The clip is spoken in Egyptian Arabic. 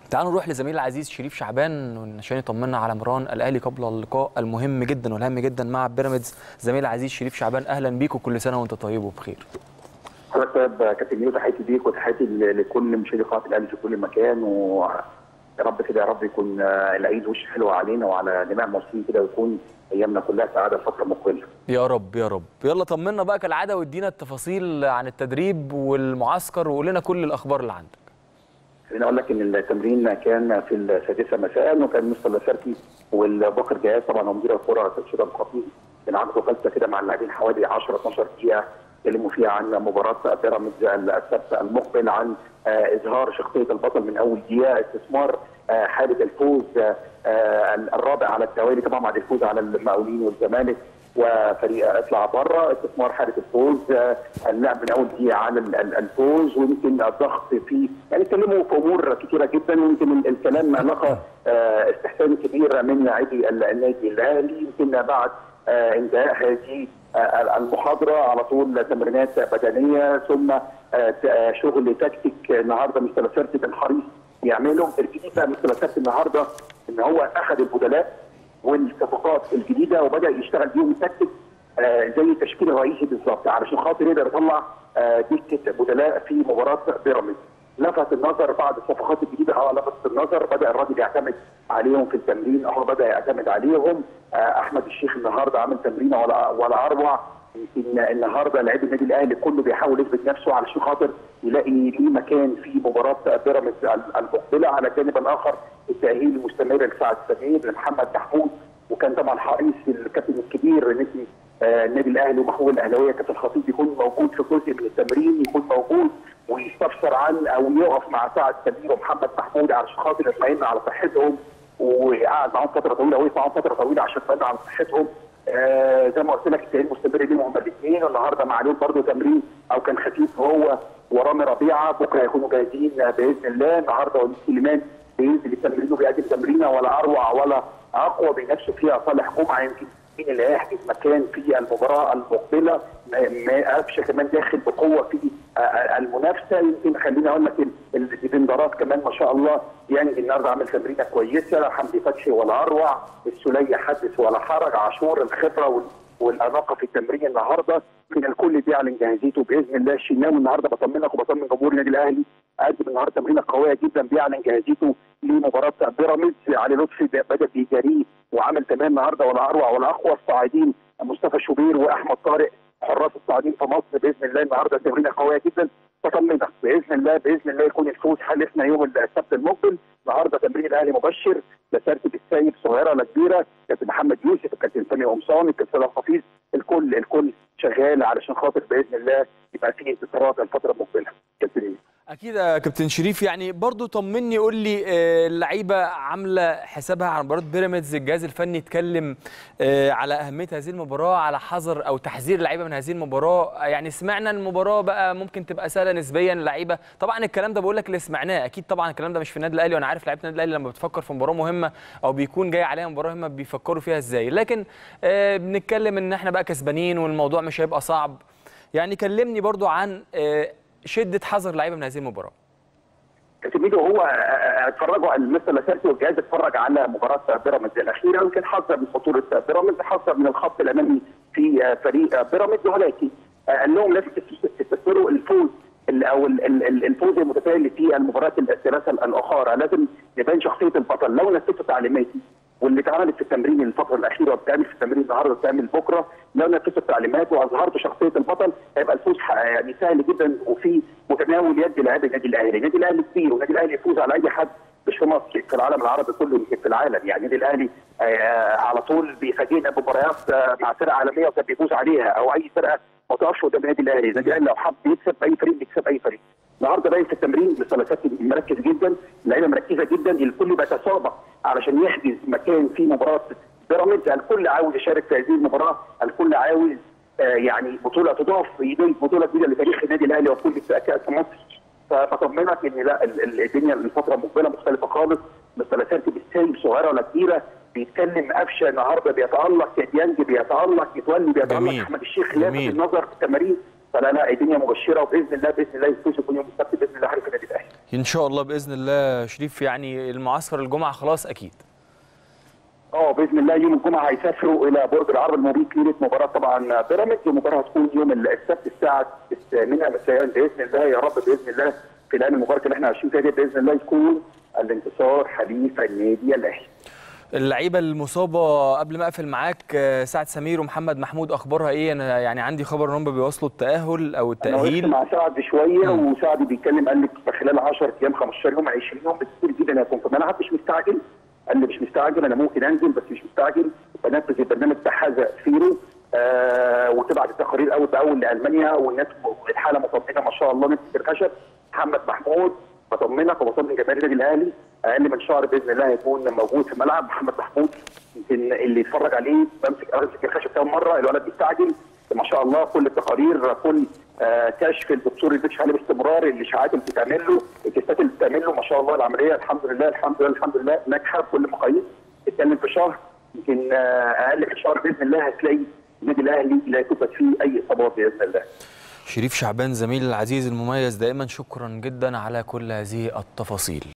تعالوا نروح لزميل العزيز شريف شعبان عشان يطمنا على مران الاهلي قبل اللقاء المهم جدا والهام جدا مع بيراميدز زميل العزيز شريف شعبان اهلا بيك وكل سنه وانت طيب وبخير حضرتك طيب كابتن ميدو تحياتي ليك وتحياتي لكل مشاهدي قناه الاهلي في كل مكان ويا رب كده يا رب يكون العيد وش حلو علينا وعلى جميع المصريين كده ويكون ايامنا كلها سعاده الفتره المقبله. يا رب يا رب يلا طمنا بقى كالعاده وادينا التفاصيل عن التدريب والمعسكر وقول لنا كل الاخبار اللي عندك. خليني اقول لك ان التمرين كان في السادسه مساء وكان مستر لاسارتي والبكر جهاز طبعا ومدير الكره تشير الخطيب كان عنده جلسه كده مع اللاعبين حوالي 10 12 دقيقه اتكلموا فيها عن مباراه بيراميدز السبت المقبل عن اظهار شخصيه البطل من اول دقيقه استثمار حاله الفوز الرابع على التوالي طبعا بعد الفوز على المقاولين والزمالك وفريق اطلع بره استثمار حاله الفوز اللعب من اول دقيقه على الفوز ويمكن الضغط في يعني اتكلموا في امور كثيره جدا ويمكن الكلام لقى استحسان كبير من لاعبي النادي الاهلي يمكن بعد انتهاء هذه المحاضره على طول تمرينات بدنيه ثم شغل تكتيك النهارده مستر لاسارتي كان حريص يعمله الجديد بقى مستر لاسارتي النهارده ان هو اخذ البدلاء والصفقات الجديده وبدا يشتغل بيهم تكتيك زي التشكيل الرئيسي بالظبط علشان خاطر يقدر يطلع دكه بدلاء في مباراه بيراميدز لفت النظر بعد الصفقات الجديده اه لفت النظر بدا الراجل يعتمد عليهم في التمرين اه بدا يعتمد عليهم احمد الشيخ النهارده عامل تمرينه ولا ولا اروع يمكن النهارده لعيب النادي الاهلي كله بيحاول يثبت نفسه علشان خاطر يلاقي ليه مكان في مباراه بيراميدز المقبله على الجانب الاخر التاهيل المستمر لسعد سمير لمحمد محمود وكان طبعا حريص الكابتن الكبير نسي النادي الاهلي ومحمود الاهلاويه كابتن الخطيب يكون موجود في جزء من التمرين يكون موجود ويستفسر عن او يقف مع سعد سمير ومحمد محمود علشان خاطر يطمئن على صحتهم وقعد معاهم فتره طويله وقف معاهم فتره طويله عشان يطمئن على صحتهم آه زي ما قلت لك التمرين مستمر ليهم هما الاثنين والنهارده معلول برضه تمرين او كان خفيف هو ورامي ربيعه بكره يكونوا جاهزين باذن الله النهارده وليد سليمان بينزل التمرين وبيقدم تمرينه ولا اروع ولا اقوى بينافسوا فيها صالح جمعه يمكن مين اللي هيحجز مكان في المباراه المقبله قفشه كمان داخل بقوه في المنافسه يمكن خليني اقول لك الديفندرات كمان ما شاء الله يعني النهارده عامل تمرينه كويسه حمدي فتحي ولا اروع السليه حدث ولا حرج عاشور الخبره والاناقه في التمرين النهارده يمكن الكل بيعلن جاهزيته باذن الله الشناوي النهارده بطمنك وبطمن جمهور النادي الاهلي قدم النهارده تمرينه قويه جدا بيعلن جاهزيته لمباراه بيراميدز علي لطفي بدا بيجاريه وعمل تمام النهارده ولا اروع ولا اقوى الصاعدين مصطفى شوبير واحمد طارق حراس الصاعدين في مصر باذن الله النهارده تمرينه قويه جدا بطمنك باذن الله باذن الله يكون الفوز حلفنا يوم السبت المقبل النهارده تمرين الاهلي مبشر لسارتي بالسايب صغيره ولا كبيره كابتن محمد يوسف الكابتن سامي قمصان الكابتن الحفيظ الكل الكل شغال علشان خاطر باذن الله يبقى في انتصارات الفتره المقبله كابتن اكيد يا كابتن شريف يعني برضو طمني قول لي اللعيبه عامله حسابها على مباراه بيراميدز الجهاز الفني اتكلم على اهميه هذه المباراه على حذر او تحذير اللعيبه من هذه المباراه يعني سمعنا المباراه بقى ممكن تبقى سهله نسبيا اللعيبه طبعا الكلام ده بقول لك اللي سمعناه اكيد طبعا الكلام ده مش في النادي الاهلي وانا عارف لعيبه النادي الاهلي لما بتفكر في مباراه مهمه او بيكون جاي عليها مباراه مهمه بيفكروا فيها ازاي لكن بنتكلم ان احنا بقى كسبانين والموضوع مش هيبقى صعب يعني كلمني برضو عن شده حذر اللعيبه من هذه المباراه كابتن ميدو هو اتفرجوا المستر لاسارتي والجهاز اتفرج على مباراه بيراميدز الاخيره يمكن حذر من خطوره بيراميدز حذر من الخط الامامي في فريق بيراميدز ولكن قال لهم لازم تستثمروا الفوز او الفوز المتتالي في المباريات الثلاثه الاخرى لازم يبان شخصيه البطل لو نفذتوا تعليماتي واللي اتعملت في التمرين الفتره الاخيره وبتعمل في التمرين النهارده وبتعمل بكره لو نفذت التعليمات واظهرت شخصيه البطل هيبقى الفوز يعني سهل جدا وفي متناول يد لاعبي النادي الاهلي، النادي الاهلي كبير والنادي الاهلي يفوز على اي حد مش في مصر في العالم العربي كله يمكن في العالم يعني النادي الاهلي آه على طول بيفاجئنا بمباريات آه مع فرقه عالميه وكان بيفوز عليها او اي فرقه ما تقفش قدام النادي الاهلي، النادي الاهلي لو حب يكسب اي فريق بيكسب اي فريق. النهارده باين في التمرين لسلاسات مركز جدا، اللعيبه مركزه جدا، الكل بيتسابق علشان يحجز مكان في مباراه بيراميدز، الكل عاوز يشارك في هذه المباراه، الكل عاوز آه يعني بطوله تضاف يضيف بطوله جديده لتاريخ النادي الاهلي وكل كاس مصر. فبطمنك ان لا الدنيا الفتره المقبله مختلفه خالص مثلثات بالسايب صغيره ولا كبيره بيتكلم قفشه النهارده بيتالق ديانج بيتالق متولي بيتالق احمد الشيخ لافت النظر في التمارين فلا لا الدنيا مبشره وباذن الله باذن الله يفوز يكون يوم السبت باذن الله حركه النادي الاهلي ان شاء الله باذن الله شريف يعني المعسكر الجمعه خلاص اكيد اه باذن الله يوم الجمعه هيسافروا الى برج العرب المبيت ليله مباراه طبعا بيراميدز المباراه هتكون يوم السبت الساعه الثامنه مساء باذن الله يا رب باذن الله في الايام المباركه اللي احنا عايشين فيها دي باذن الله يكون الانتصار حليف النادي الاهلي. اللعيبه المصابه قبل ما اقفل معاك سعد سمير ومحمد محمود اخبارها ايه انا يعني عندي خبر ان هم بيواصلوا التاهل او التاهيل انا مع سعد شويه وسعد بيتكلم قال لك خلال 10 ايام 15 يوم 20 يوم بكتير جدا هيكون في الملعب مش مستعجل قال لي مش مستعجل انا ممكن انزل بس مش مستعجل بنفذ البرنامج بتاع حذا فيرو آه وتبعت التقارير اول باول لالمانيا والناس الحاله مطمئنه ما شاء الله نفس الخشب محمد محمود بطمنك وبطمن جماهير النادي الاهلي اقل من شهر باذن الله هيكون موجود في الملعب محمد محمود يمكن اللي يتفرج عليه بمسك امسك الخشب كام مره الولد بيستعجل ما شاء الله كل التقارير كل آه كشف الدكتور اللي بيكشف عليه باستمرار الاشاعات اللي بتعمل له التستات اللي بتعمل له ما شاء الله العمليه الحمد لله الحمد لله الحمد لله ناجحه بكل المقاييس اتكلم في شهر يمكن آه اقل من شهر باذن الله هتلاقي النادي الاهلي لا يثبت فيه اي اصابات باذن الله. شريف شعبان زميل العزيز المميز دائما شكرا جدا على كل هذه التفاصيل